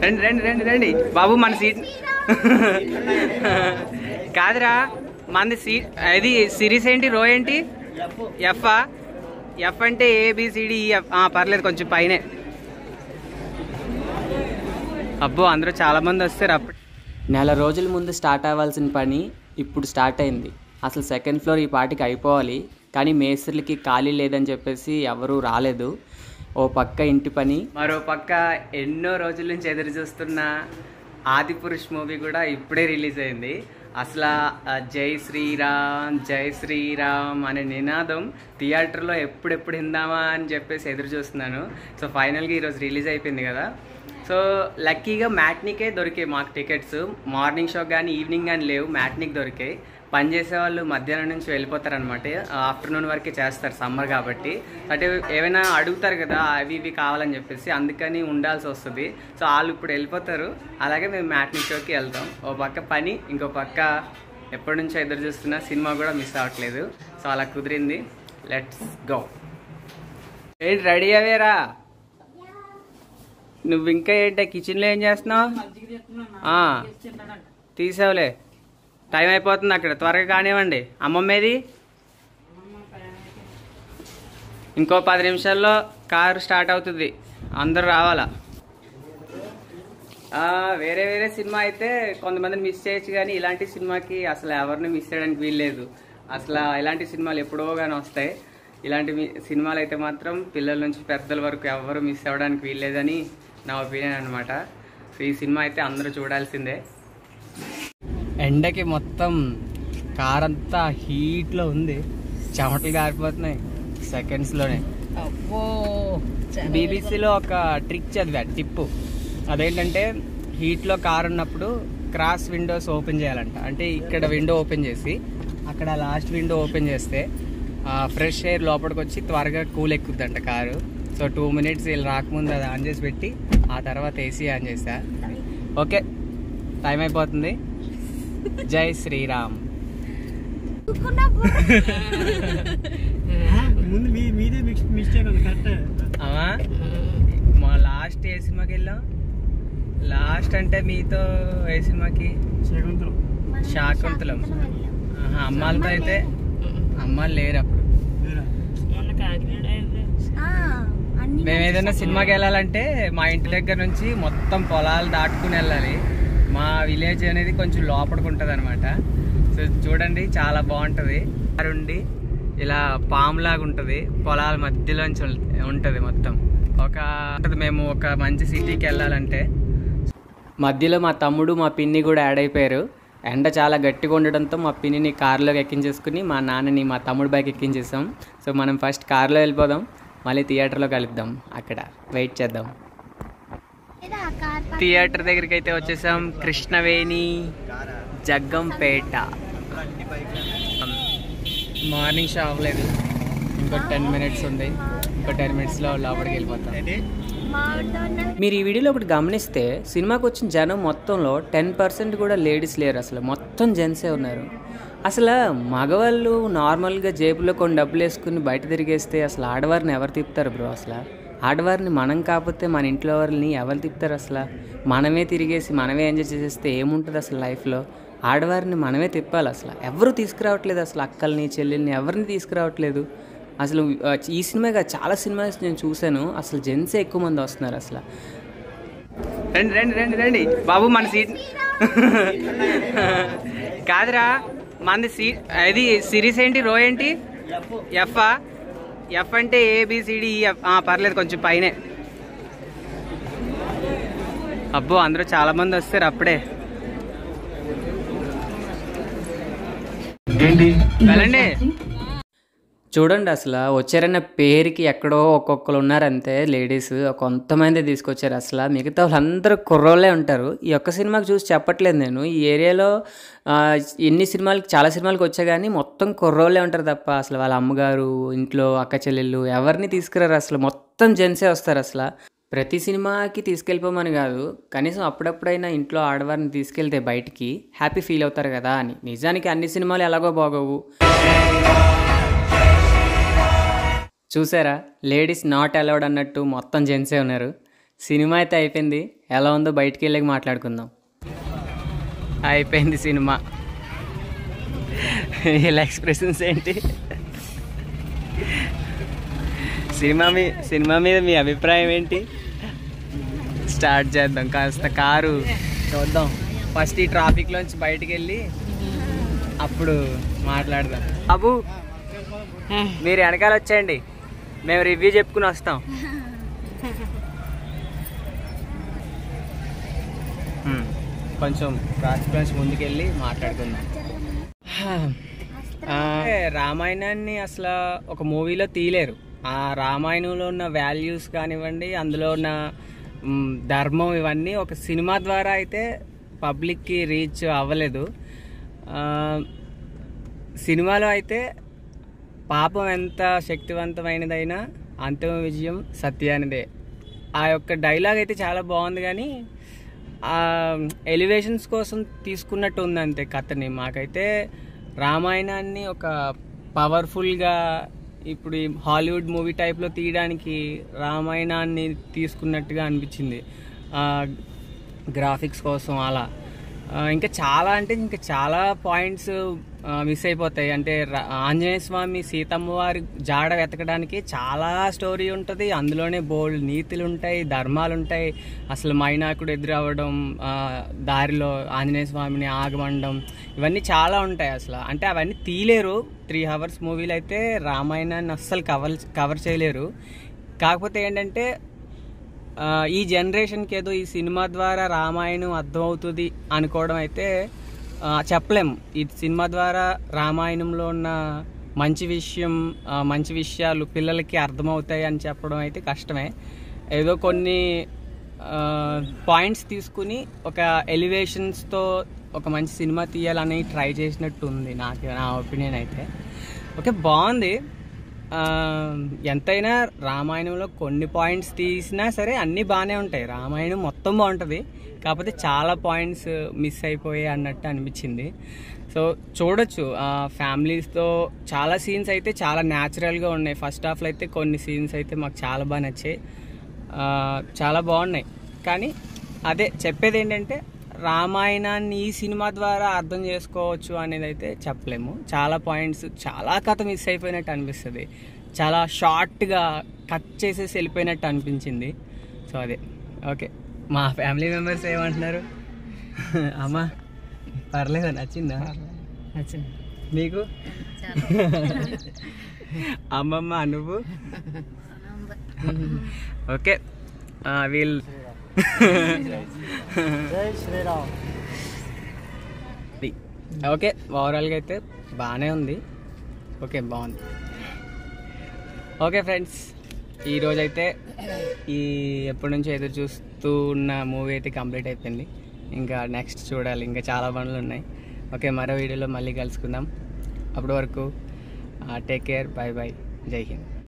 రండి రండి రండి రండి బాబు మన సీట్ కాదురా మనది సీ ఇది సిరీస్ ఏంటి రో ఏంటి ఎఫ్ ఎఫ్ అంటే ఏబిసిడి ఎఫ్ పర్లేదు కొంచెం పైనే అబ్బో అందరూ చాలా మంది వస్తారు అప్పుడు నెల రోజుల ముందు స్టార్ట్ అవ్వాల్సిన పని ఇప్పుడు స్టార్ట్ అయింది అసలు సెకండ్ ఫ్లోర్ ఈ పాటికి అయిపోవాలి కానీ మేస్త్రులకి ఖాళీ లేదని చెప్పేసి ఎవరూ రాలేదు ఓ పక్క ఇంటి పని మరో పక్క ఎన్నో రోజుల నుంచి ఎదురు చూస్తున్న ఆది పురుష్ మూవీ కూడా ఇప్పుడే రిలీజ్ అయింది అసలు ఆ జై శ్రీరామ్ జై శ్రీరామ్ అనే నినాదం థియేటర్లో ఎప్పుడెప్పుడు విందామా అని చెప్పేసి ఎదురు చూస్తున్నాను సో ఫైనల్గా ఈరోజు రిలీజ్ అయిపోయింది కదా సో లక్కీగా మ్యాట్నికే దొరికాయి మాకు టికెట్స్ మార్నింగ్ షో కానీ ఈవినింగ్ కానీ లేవు మ్యాట్నిక్ దొరికాయి పని చేసే వాళ్ళు మధ్యాహ్నం నుంచి వెళ్ళిపోతారనమాట ఆఫ్టర్నూన్ వరకే చేస్తారు సమ్మర్ కాబట్టి అంటే ఏమైనా అడుగుతారు కదా అవి ఇవి కావాలని చెప్పేసి అందుకని ఉండాల్సి వస్తుంది సో వాళ్ళు ఇప్పుడు వెళ్ళిపోతారు అలాగే మేము మ్యాట్నిక్ షోకి వెళ్తాం ఓ పక్క పని ఇంకో పక్క ఎప్పటి నుంచో ఎదురు చూస్తున్న సినిమా కూడా మిస్ అవ్వట్లేదు సో అలా కుదిరింది లెట్స్ గో ఏంటి రెడీ అవేరా నువ్వు ఇంకా ఏంటి కిచెన్లో ఏం చేస్తున్నావు ఆ, తీసావులే టైం అయిపోతుంది అక్కడ త్వరగా కానివ్వండి అమ్మమ్మేది ఇంకో పది నిమిషాల్లో కారు స్టార్ట్ అవుతుంది అందరూ రావాలా ఆ, వేరే వేరే సినిమా అయితే కొంతమందిని మిస్ చేయొచ్చు కానీ ఇలాంటి సినిమాకి అసలు ఎవరిని మిస్ చేయడానికి వీల్లేదు అసలు ఇలాంటి సినిమాలు ఎప్పుడో కానీ వస్తాయి ఇలాంటి మీ- సినిమాలు అయితే మాత్రం పిల్లల నుంచి పెద్దల వరకు ఎవరు మిస్ అవ్వడానికి వీల్లేదని నా ఒపీనియన్ అనమాట సో ఈ సినిమా అయితే అందరూ చూడాల్సిందే ఎండకి మొత్తం కార్ అంతా హీట్లో ఉంది చెమటలు కారిపోతున్నాయి సెకండ్స్లోనే అబ్బో బీబీసీలో ఒక ట్రిక్ చదివా టిప్పు అదేంటంటే హీట్లో కార్ ఉన్నప్పుడు క్రాస్ విండోస్ ఓపెన్ చేయాలంట అంటే ఇక్కడ విండో ఓపెన్ చేసి అక్కడ లాస్ట్ విండో ఓపెన్ చేస్తే ఫ్రెష్ ఎయిర్ లోపలికి వచ్చి త్వరగా కూల్ ఎక్కుద్దంట కారు సో టూ మినిట్స్ వీళ్ళు రాకముందు అది ఆన్ చేసి పెట్టి ఆ తర్వాత ఏసీ ఆన్ చేసా ఓకే టైం అయిపోతుంది జై శ్రీరామ్ ముందు మీ మీదే మిస్టేక్ ఉంది కరెక్ట్ అవా మా లాస్ట్ ఏ సినిమాకి వెళ్ళాం లాస్ట్ అంటే మీతో ఏ సినిమాకి శకుంతలం శాకుంతలం ఆహా, అమ్మాలతో అయితే అమ్మాలు లేరు అప్పుడు వేరా మొన్న కాకినాడ అయితే మేము ఏదైనా సినిమాకి వెళ్ళాలంటే మా ఇంటి దగ్గర నుంచి మొత్తం పొలాలు దాటుకుని వెళ్ళాలి మా విలేజ్ అనేది కొంచెం లోపలికి ఉంటుంది అనమాట సో చూడండి చాలా బాగుంటుంది ఉండి ఇలా పామ్ లాగా ఉంటుంది పొలాల మధ్యలోంచి ఉంటుంది మొత్తం ఒక ఉంటుంది మేము ఒక మంచి సిటీకి వెళ్ళాలంటే మధ్యలో మా తమ్ముడు మా పిన్ని కూడా యాడ్ అయిపోయారు ఎండ చాలా గట్టిగా ఉండడంతో మా పిన్నిని కారులోకి ఎక్కించేసుకుని మా నాన్నని మా తమ్ముడు బైక్ ఎక్కించేసాం సో మనం ఫస్ట్ కారులో వెళ్ళిపోదాం మళ్ళీ థియేటర్లో కలుద్దాం అక్కడ వెయిట్ చేద్దాం థియేటర్ దగ్గరికి అయితే వచ్చేసాం కృష్ణవేణి జగ్గంపేట మార్నింగ్ షో అవ్వలేదు ఇంకో టెన్ మినిట్స్ ఉంది ఇంకో టెన్ మినిట్స్లో లోపలికి వెళ్ళిపోతాం మీరు ఈ వీడియోలో ఒకటి గమనిస్తే సినిమాకి వచ్చిన జనం మొత్తంలో టెన్ పర్సెంట్ కూడా లేడీస్ లేరు అసలు మొత్తం జెంట్సే ఉన్నారు అసలు మగవాళ్ళు నార్మల్గా జేబులో కొన్ని డబ్బులు వేసుకుని బయట తిరిగేస్తే అసలు ఆడవారిని ఎవరు తిప్పుతారు బ్రో అసలు ఆడవారిని మనం కాకపోతే మన ఇంట్లో వారిని ఎవరు తిప్పుతారు అసలు మనమే తిరిగేసి మనమే ఎంజాయ్ చేసేస్తే ఏముంటుంది అసలు లైఫ్లో ఆడవారిని మనమే తిప్పాలి అసలు ఎవరు తీసుకురావట్లేదు అసలు అక్కల్ని చెల్లెల్ని ఎవరిని తీసుకురావట్లేదు అసలు ఆ, ఈ సినిమాగా చాలా సినిమాస్ నేను చూశాను అసలు జెంట్సే ఎక్కువ మంది వస్తున్నారు అసలు రండి రండి రండి రండి బాబు మన సీట్ కాదురా మనది సీ ఇది సిరీస్ ఏంటి రో ఏంటి ఎఫ్ ఎఫ్ అంటే ఏబిసిడి ఎఫ్ పర్లేదు కొంచెం పైనే అబ్బో అందరూ చాలా మంది వస్తారు అప్పుడే వెళ్ళండి చూడండి అసలు వచ్చారన్న పేరుకి ఎక్కడో ఒక్కొక్కరు ఉన్నారంతే లేడీస్ కొంతమంది తీసుకొచ్చారు అసలు మిగతా వాళ్ళందరూ కుర్రోళ్ళే ఉంటారు ఈ ఒక్క సినిమాకి చూసి చెప్పట్లేదు నేను ఈ ఏరియాలో ఆ, ఎన్ని సినిమాలకి చాలా సినిమాలకు వచ్చా కానీ మొత్తం కుర్రోళ్ళే ఉంటారు తప్ప అసలు వాళ్ళ అమ్మగారు ఇంట్లో అక్క చెల్లెళ్ళు ఎవరిని తీసుకురారు అసలు మొత్తం జెంట్సే వస్తారు అసలు ప్రతి సినిమాకి తీసుకెళ్ళిపోమని కాదు కనీసం అప్పుడప్పుడైనా ఇంట్లో ఆడవారిని తీసుకెళ్తే బయటికి హ్యాపీ ఫీల్ అవుతారు కదా అని నిజానికి అన్ని సినిమాలు ఎలాగో బాగోవు చూసారా లేడీస్ నాట్ అలౌడ్ అన్నట్టు మొత్తం జెంట్సే ఉన్నారు సినిమా అయితే అయిపోయింది ఎలా ఉందో బయటికి వెళ్ళి మాట్లాడుకుందాం అయిపోయింది సినిమా ఇలా ఎక్స్ప్రెషన్స్ ఏంటి సినిమా మీ సినిమా మీద మీ అభిప్రాయం ఏంటి స్టార్ట్ చేద్దాం కాస్త కారు చూద్దాం ఫస్ట్ ఈ ట్రాఫిక్లోంచి బయటికి వెళ్ళి అప్పుడు మాట్లాడదాం బాబు మీరు వెనకాల వచ్చేయండి మేము రివ్యూ చెప్పుకుని వస్తాం హ్మ్. కొంచెం ట్రాఫిక్ నుంచి ముందుకెళ్ళి మాట్లాడుకుందాం ఆ, రామాయణాన్ని అసలు ఒక మూవీలో తీయలేరు ఆ రామాయణంలో ఉన్న వాల్యూస్ కానివ్వండి అందులో ఉన్న మ్, ధర్మం ఇవన్నీ ఒక సినిమా ద్వారా అయితే పబ్లిక్కి రీచ్ అవ్వలేదు ఆ, సినిమాలో అయితే పాపం ఎంత శక్తివంతమైనదైనా అంతిమ విజయం సత్యానిదే ఆ యొక్క డైలాగ్ అయితే చాలా బాగుంది కానీ ఎలివేషన్స్ కోసం తీసుకున్నట్టు ఉంది అంతే కథని మాకైతే రామాయణాన్ని ఒక పవర్ఫుల్గా ఇప్పుడు ఈ హాలీవుడ్ మూవీ టైప్లో తీయడానికి రామాయణాన్ని తీసుకున్నట్టుగా అనిపించింది గ్రాఫిక్స్ కోసం అలా ఆ, ఇంకా చాలా అంటే ఇంకా చాలా పాయింట్స్ మిస్ అయిపోతాయి అంటే ర- ఆంజనేయ స్వామి సీతమ్మ వారి జాడ వెతకడానికి చాలా స్టోరీ ఉంటుంది అందులోనే బోల్డ్ నీతులు ఉంటాయి ధర్మాలు ఉంటాయి అసలు మైనాకుడు ఎదురవ్వడం ఆ, దారిలో ఆంజనేయ స్వామిని ఆగమండం ఇవన్నీ చాలా ఉంటాయి అసలు అంటే అవన్నీ తీయలేరు త్రీ అవర్స్ మూవీలు అయితే రామాయణాన్ని అస్సలు కవర్ కవర్ చేయలేరు కాకపోతే ఏంటంటే ఆ, ఈ జనరేషన్కి ఏదో ఈ సినిమా ద్వారా రామాయణం అర్థమవుతుంది అనుకోవడం అయితే ఆ, చెప్పలేం ఈ సినిమా ద్వారా రామాయణంలో ఉన్న మంచి విషయం ఆ, మంచి విషయాలు పిల్లలకి అర్థమవుతాయి అని చెప్పడం అయితే కష్టమే ఏదో కొన్ని పాయింట్స్ తీసుకుని ఒక ఎలివేషన్స్తో ఒక మంచి సినిమా తీయాలని ట్రై చేసినట్టు ఉంది నాకు నా ఒపీనియన్ అయితే ఓకే బాగుంది ఆ, ఎంతైనా రామాయణంలో కొన్ని పాయింట్స్ తీసినా సరే అన్నీ బాగానే ఉంటాయి రామాయణం మొత్తం బాగుంటుంది కాకపోతే చాలా పాయింట్స్ మిస్ అయిపోయాయి అన్నట్టు అనిపించింది సో చూడొచ్చు ఫ్యామిలీస్తో చాలా సీన్స్ అయితే చాలా న్యాచురల్గా ఉన్నాయి ఫస్ట్ హాఫ్లో అయితే కొన్ని సీన్స్ అయితే మాకు చాలా బాగా నచ్చాయి ఆ, చాలా బాగున్నాయి కానీ అదే చెప్పేది ఏంటంటే రామాయణాన్ని ఈ సినిమా ద్వారా అర్థం చేసుకోవచ్చు అనేది అయితే చెప్పలేము చాలా పాయింట్స్ చాలా కథ మిస్ అయిపోయినట్టు అనిపిస్తుంది చాలా షార్ట్గా కట్ చేసేసి వెళ్ళిపోయినట్టు అనిపించింది సో అదే ఓకే మా ఫ్యామిలీ మెంబర్స్ ఏమంటున్నారు అమ్మా పర్లేదా నచ్చిందా నచ్చింది మీకు అమ్మమ్మ నువ్వు ఓకే వీళ్ళు జై శ్రీరామ్ ఓకే ఓవరాల్గా అయితే బాగానే ఉంది ఓకే బాగుంది ఓకే ఫ్రెండ్స్ ఈరోజు అయితే ఈ ఎప్పటి నుంచో ఎదురు చూస్తూ ఉన్న మూవీ అయితే కంప్లీట్ అయిపోయింది ఇంకా నెక్స్ట్ చూడాలి ఇంకా చాలా పనులు ఉన్నాయి ఓకే మరో వీడియోలో మళ్ళీ కలుసుకుందాం అప్పటి వరకు టేక్ కేర్ బాయ్ బాయ్ జై హింద్